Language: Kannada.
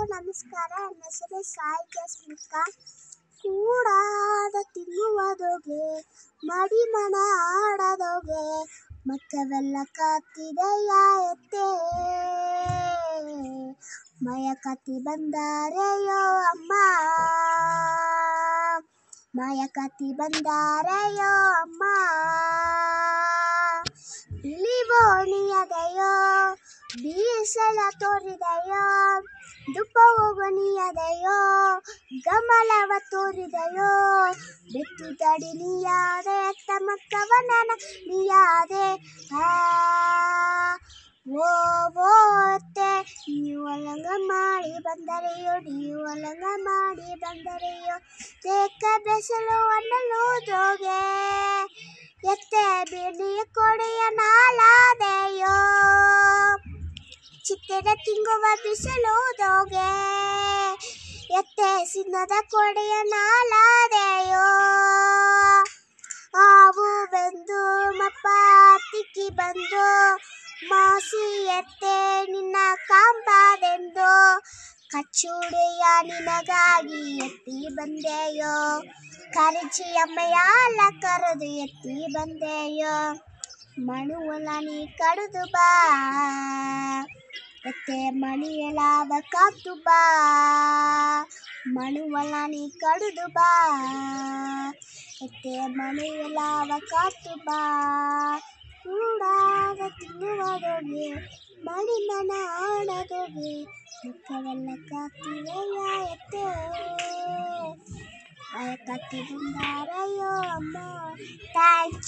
ನಮಸ್ಕಾರ ನನ್ನ ಹೆಸರು ಸಾಯಿ ಜಸ್ಮಿಕಾ ಕೂಡಾದ ತಿನ್ನುವುದೋಗೆ ಮಡಿ ಮನ ಆಡದೋಗೆ ಮಕ್ಕವೆಲ್ಲ ಕಾತಿದೆಯ ಎತ್ತೆ ಮಯ ಕತಿ ಬಂದಾರೆಯೋ ಅಮ್ಮ ಮಯ ಕತಿ ಬಂದಾರೆಯೋ ಅಮ್ಮ ಇಳಿಬೋಣಿಯದೆಯೋ ಬೀಸಲ ತೋರಿದೆಯೋ ದುಪ್ಪ ಹೋಗನಿಯದೆಯೋ ಗಮಲವ ತೋರಿದೆಯೋ ಬೆತ್ತು ತಡಿ ನೀಯಾದೆ ತಮ್ಮಕ್ಕವನ ನೀಯಾದೆ ಆ ಓ ಓತೆ ನೀವು ಒಲಂಗ ಮಾಡಿ ಬಂದರೆಯೋ ನೀವು ಒಲಂಗ ಮಾಡಿ ಬಂದರೆಯೋ ತೇಕ ಬೆಸಲು ಅನ್ನಲು ಜೋಗೆ ಎತ್ತೆ ಬಿಳಿಯ ಕೊಡೆಯ ನಾಲಾದೆಯೋ ಚಿತ್ತೆನ ತಿಂಗುವ ಬಿಸಿಲು ದೋಗೆ ಎತ್ತೆ ಸಿನ್ನದ ಕೊಡೆಯ ನಾಲಾದೆಯೋ ಹಾವು ಬೆಂದು ಮಪ್ಪ ತಿಕ್ಕಿ ಬಂದು ಮಾಸಿ ಎತ್ತೆ ನಿನ್ನ ಕಾಂಬಾದೆಂದು ಕಚ್ಚುಡೆಯ ನಿನಗಾಗಿ ಎತ್ತಿ ಬಂದೆಯೋ ಕರಚಿ ಅಮ್ಮಯ್ಯ ಅಲ್ಲ ಕರೆದು ಎತ್ತಿ ಬಂದೆಯೋ ಮಣುವಲ ನೀ ಕಡಿದು ಬಾ ಎತ್ತೆ ಮಣಿಯಲಾದ ಕಾತು ಬಾ ಮಣುವಲ ನೀ ಕಡಿದು ಬಾ ಎತ್ತೆ ಮಣಿಯಲಾದ ಕಾತು ಬಾ ಕೂಡಾದ ತಿನ್ನುವುದೋಗೆ ಮಣಿ ಮನ ಆಡದೋಗೆ ಮುಖವೆಲ್ಲ ಕಾತಿವೆಯ ಎತ್ತೆ ಕತ್ತಿ ಬಂದಾರಯ್ಯೋ ಅಮ್ಮ ಥ್ಯಾಂಕ್ಸ್